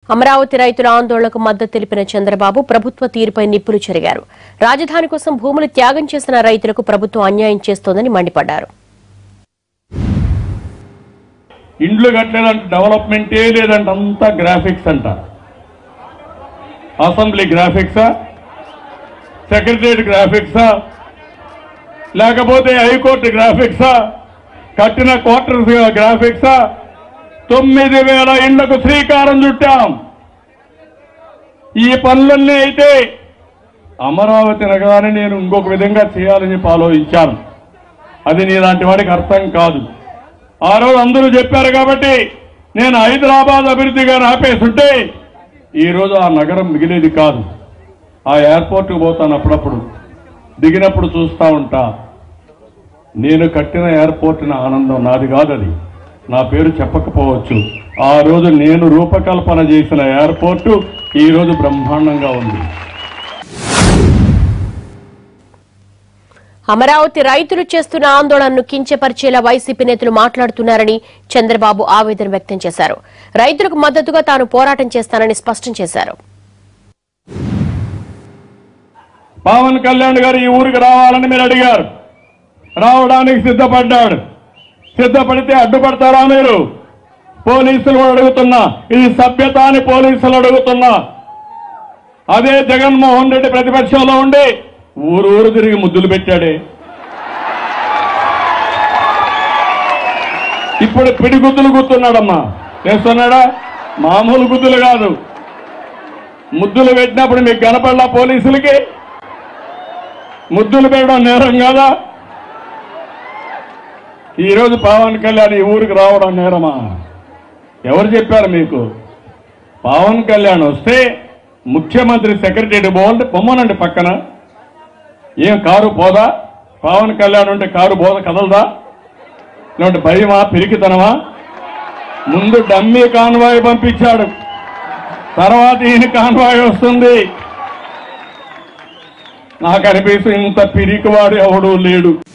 అమరావతి రైతుల ఆందోళనకు మద్దతు తెలిపిన చంద్రబాబు ప్రభుత్వ తీరుపై నిప్పులు చెరిగారు రాజధాని కోసం భూములు త్యాగం చేసిన రైతులకు ప్రభుత్వం అన్యాయం చేస్తోందని మండిపడ్డారు ఇండ్లు కట్టలేదంటే డెవలప్మెంటే లేదంట అంతా గ్రాఫిక్స్ అంట అసెంబ్లీ గ్రాఫిక్సా సెక్రటరియట్ గ్రాఫిక్సా లేకపోతే హైకోర్టు గ్రాఫిక్సా కట్టిన క్వార్టర్స్ గ్రాఫిక్సా తొమ్మిది వేల ఇండ్లకు శ్రీకారం చుట్టాం ఈ పనులన్నీ అయితే అమరావతి నగరాన్ని నేను ఇంకొక విధంగా చేయాలని చెప్పి ఆలోచించాను అది నీలాంటి వాడికి అర్థం కాదు ఆ రోజు అందరూ చెప్పారు కాబట్టి నేను హైదరాబాద్ అభివృద్ధిగా ఆపేస్తుంటే ఈ రోజు ఆ నగరం మిగిలేది కాదు ఆ ఎయిర్పోర్ట్కి పోతాను అప్పుడప్పుడు దిగినప్పుడు చూస్తా ఉంటా నేను కట్టిన ఎయిర్పోర్ట్ నా ఆనందం నాది కాదు అది నా పేరు చెప్పకపోవచ్చు ఆ రోజు నేను రూపకల్పన చేసిన ఎయిర్పోర్టు ఈ రోజు బ్రహ్మాండంగా ఉంది అమరావతి రైతులు చేస్తున్న ఆందోళనను కించపరిచేలా వైసీపీ నేతలు మాట్లాడుతున్నారని చంద్రబాబు ఆవేదన వ్యక్తం చేశారు రైతులకు మద్దతుగా తాను పోరాటం చేస్తానని స్పష్టం చేశారు పవన్ కళ్యాణ్ గారు ఈ ఊరికి రావాలని మీరు అడిగారు రావడానికి సిద్ధపడ్డాడు సిద్ధపడితే అడ్డుపడతారా మీరు పోలీసులు కూడా అడుగుతున్నా ఇది సభ్యత అని పోలీసులు అడుగుతున్నా అదే జగన్మోహన్ రెడ్డి ప్రతిపక్షంలో ఉండి ఊరు ఊరు తిరిగి ముద్దులు పెట్టాడే ఇప్పుడు పిడి గుద్దులు గుర్తున్నాడమ్మా చేస్తున్నాడా మామూలు గుద్దులు కాదు ముద్దులు పెట్టినప్పుడు మీకు కనపడలా పోలీసులకి ముద్దులు పెట్టడం నేరం కాదా ఈరోజు పవన్ కళ్యాణ్ ఈ ఊరికి రావడం నేరమా ఎవరు చెప్పారు మీకు పవన్ కళ్యాణ్ వస్తే ముఖ్యమంత్రి సెక్రటరీ బాగుంటే పొమ్మనండి పక్కన ఏం కారు పోదా పవన్ కళ్యాణ్ ఉంటే కారు బోద కదలదా ఇలాంటి భయమా పిరికితనమా ముందు డమ్మీ కాన్వాయ్ పంపించాడు తర్వాత ఈయన కాన్వాయ్ వస్తుంది నాకు అనిపిస్తుంది ఇంత పిరికివాడు ఎవడూ లేడు